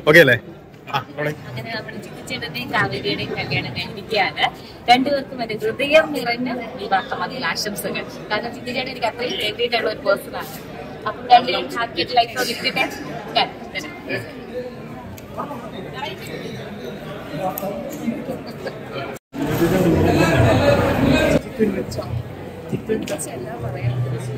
Okay അല്ലേ ആ തുടങ്ങി. അങ്ങനെ നമ്മുടെ ചിത്തിച്ചേട്ടന്റെയും കാവേരിയുടെയും കല്യാണം കഴിഞ്ഞിരിക്കുകയാണ് രണ്ടുപേർക്കും എന്റെ ഹൃദയം നിറഞ്ഞ വിവാഹ മംഗള ആശംസകൾ കാരണം ചിത്തിച്ചേട്ടൻ എനിക്ക് അത്രയും ഫേവറേറ്റ് ആയിട്ടുള്ള ഒരു പേഴ്സൺ ആണ് അപ്പം രണ്ടുപേരും ഹാപ്പി ആയിട്ട് ലൈഫ് ഇട്ടിട്ട് എല്ലാം പറയാം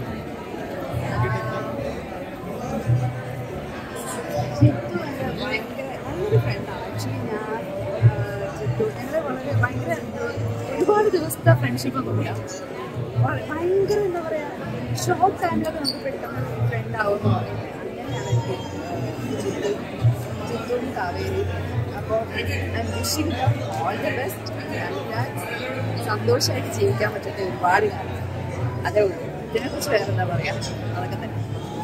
ഭയങ്കര നല്ലൊരു ഫ്രണ്ടാണ് ആക്ച്വലി ഞാൻ ചിത്തു ഞങ്ങൾ വളരെ ഭയങ്കര ഒരുപാട് ദിവസത്തെ ഫ്രണ്ട്ഷിപ്പ് കൂടിയാണ് വള- ഭയങ്കര എന്താ പറയാ ഷോർട്ട് ടൈമിലൊക്കെ നമുക്ക് പെട്ടെന്ന് ഫ്രണ്ട് ആവുമെന്ന് പറയുന്നത് അങ്ങനെയാണ് എനിക്ക് ചിത്തു ചിത്തുവും കാവേരി അപ്പോൾ I wishing all the best ഞാൻ സന്തോഷമായിട്ട് ജീവിക്കാൻ പറ്റട്ടെ ഒരുപാട് കാലം അതേ ഉള്ളൂ ഇതിനെക്കുറിച്ച് വേറെ എന്താ പറയാ അതൊക്കെ തന്നെ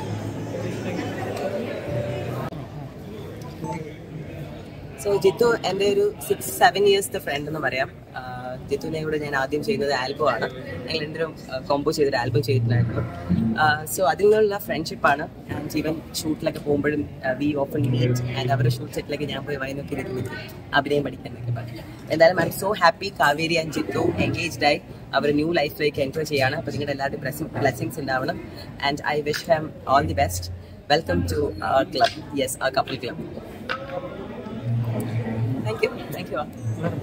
സോ ജിത്തു എൻ്റെ ഒരു സിക്സ് സെവൻ ഇയേഴ്സിന്റെ ഫ്രണ്ട് എന്ന് പറയാം ആഹ് ജിത്തുവിനെ കൂടെ ഞാൻ ആദ്യം ചെയ്യുന്നത് ആൽബം ആണ് ഞങ്ങൾ രണ്ടുപേരും കോമ്പോ ചെയ്തൊരു ആൽബം ചെയ്തിട്ടുണ്ടായിരുന്നു സോ അതിനുള്ള ഫ്രണ്ട്ഷിപ്പാണ് ആൻഡ് ഈവൻ ഷൂട്ടിലൊക്കെ പോകുമ്പോഴും വി ഓപ്പൺ മീറ്റ് ആൻഡ് അവരുടെ ഷൂട്ട് സെറ്റിലൊക്കെ ഞാൻ പോയി വൈകുന്നൊക്കെ ഇരുന്നിട്ട് അഭിനയം പഠിക്കാനൊക്കെ പറഞ്ഞു എന്തായാലും I am so happy Kaveri and Jithu engaged ആയി അവർ ന്യൂ ലൈഫിലേക്ക് എൻജോയ് ചെയ്യാണ് അപ്പോൾ നിങ്ങളുടെ എല്ലാവരുടെയും ബ്ലെസ്സിങ് ബ്ലെസ്സിങ്സ് ഉണ്ടാവണം and I wish them all the best welcome to club yes ആ couple club thank you thank you all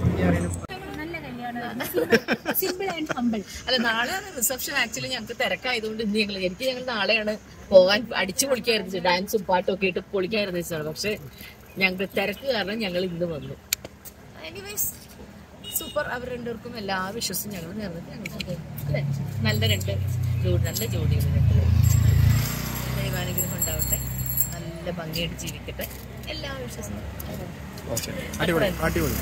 simple and humble അല്ല നാളെയാണ് റിസപ്ഷൻ ആക്ച്വലി ഞങ്ങൾക്ക് തിരക്കായതുകൊണ്ട് ഇന്ന് ഞങ്ങൾ എനിക്ക് ഞങ്ങൾ നാളെയാണ് പോകാൻ അടിച്ചു പൊളിക്കായിരുന്നു ഡാൻസും പാട്ടും ഒക്കെ ഇട്ട് പൊളിക്കായിരുന്നു വെച്ചാണ് പക്ഷെ ഞങ്ങൾക്ക് തിരക്ക് കാരണം ഞങ്ങൾ ഇന്ന് വന്നു എനിവേസ് സൂപ്പർ അവർ രണ്ടുപേർക്കും എല്ലാ വിശ്വസും ഞങ്ങൾ നേർന്നിട്ട് ഞങ്ങൾക്ക് അല്ലേ നല്ല രണ്ട് ജോഡി നല്ല ജോഡികൾ രണ്ട് ദൈവാനുഗ്രഹം ഉണ്ടാവട്ടെ നല്ല ഭംഗിയായിട്ട് ജീവിക്കട്ടെ എല്ലാ വിശ്വസും ഓക്കെ അടിപൊളി അടിപൊളി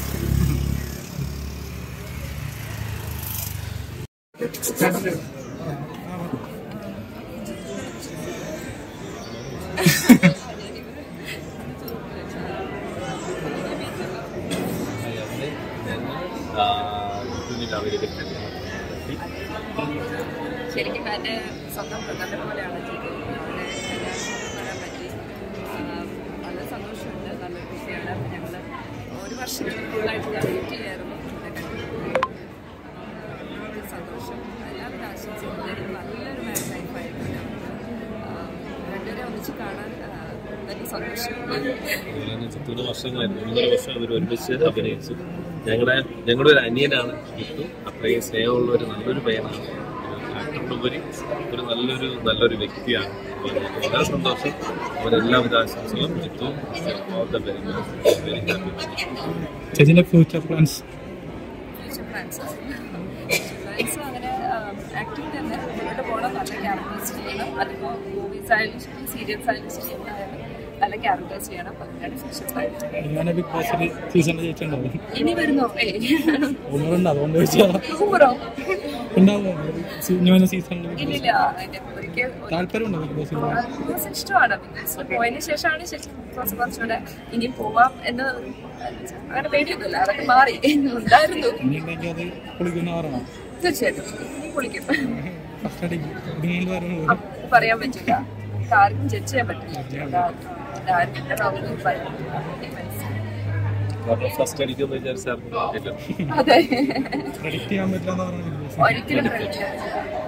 ശരിക്കും എൻ്റെ സ്വന്തം ബ്രദറിനെ പോലെയാണ് ചെയ്തത് അവിടെ എല്ലാവർക്കും വരാൻ പറ്റി ആഹ് വളരെ സന്തോഷമുണ്ട് നല്ലൊരു കുട്ടിയാണ് അപ്പം ഞങ്ങൾ ഒരു വർഷം ഫുള്ളായിട്ട് ഞാൻ വെയിറ്റ് ചെയ്യായിരുന്നു ഇവിടെ കണ്ടിട്ട് ഒരുപാട് സന്തോഷം എല്ലാവരും ആശംസിക്കും എന്തായാലും നല്ലൊരു മാരേജ് ലൈഫായിരുന്നു ഞങ്ങൾക്ക് ആഹ് രണ്ടുപേരെ ഒന്നിച്ച് കാണാൻ ആഹ് നല്ല സന്തോഷം അതുപോലെ ചിത്തൂര് വർഷങ്ങളായിരുന്നു മൂന്നര വർഷം അവർ ഒരുമിച്ച് അഭിനയിച്ചു ഞങ്ങളുടെ ഞങ്ങളുടെ ഒരു അനിയനാണ് ചിത്തു അത്രയും സ്നേഹമുള്ള ഒരു നല്ലൊരു പയ്യനാണ് ആക്ടറിനുപരി ഒരു നല്ലൊരു നല്ലൊരു വ്യക്തിയാണ് അപ്പോൾ ഞങ്ങൾക്ക് വളരെ സന്തോഷം അവരെല്ലാവിധ ആശംസകളും Chithu all the very very happy ചേച്ചിന്റെ future plans future plans plans അങ്ങനെ ആക്ടിങ് തന്നെ മുന്നോട്ട് പോകണം നല്ല ക്യാരക്ടേഴ്സ് ചെയ്യണം അതിപ്പോൾ മൂവീസ് ആയാലും ശരി സീരിയൽസ് ആയാലും ശരി എന്തായാലും നല്ല ക്യാരക്ടേഴ്സ് ചെയ്യണം അപ്പം അതിനാണ് ഫ്യൂച്ചർ പ്ലാൻ ഞാൻ ബിഗ് ബോസിൽ സീസണിൽ ചേച്ചിണ്ടാവും ഇനി വരുന്നോ ഏ ഓണറുണ്ട് അതുകൊണ്ട് ചോദിച്ചാൽ ടൂറോ ഉണ്ടാവും ഇനി സീസണിൽ ഇല്ലില്ല അതിന്റെ ഒരിക്കൽ താല്പര്യമുണ്ടോ ബിഗ് ബോസിൽ ബിഗ് ബോസ് ഇഷ്ടമാണ് ബിഗ് ബോസിൽ പോയതിന് ശേഷമാണ് ശരിക്കും ബിഗ് ബോസ് കുറച്ചുകൂടെ ഇനി പോവാം എന്ന് അങ്ങനെ പേടിയൊന്നുമില്ല അതൊക്കെ മാറി ഉണ്ടായിരുന്നു ഇനി ഉണ്ടെങ്കിൽ അത് കുളിക്കുന്ന പറയണം തീർച്ചയായിട്ടും ഇനി പൊളിക്കും ഫസ്റ്റ് അടിക്കും ഇതിങ്ങനെ വരുന്നത് അപ്പൊ പറയാൻ പറ്റില്ല നമുക്ക് ആർക്കും ജഡ്ജ് ചെയ്യാൻ പറ്റില്ല ആരും എന്താണെന്ന് പറയാൻ പറ്റില്ല. അപ്പോൾ ഫസ്റ്റ് അടിക്കുമെന്ന് വിചാരിച്ചാൽ അതെ പ്രഡിക്റ്റ് ചെയ്യാൻ പറ്റില്ല എന്ന് പറഞ്ഞു ഒരിക്കലും പറ്റില്ല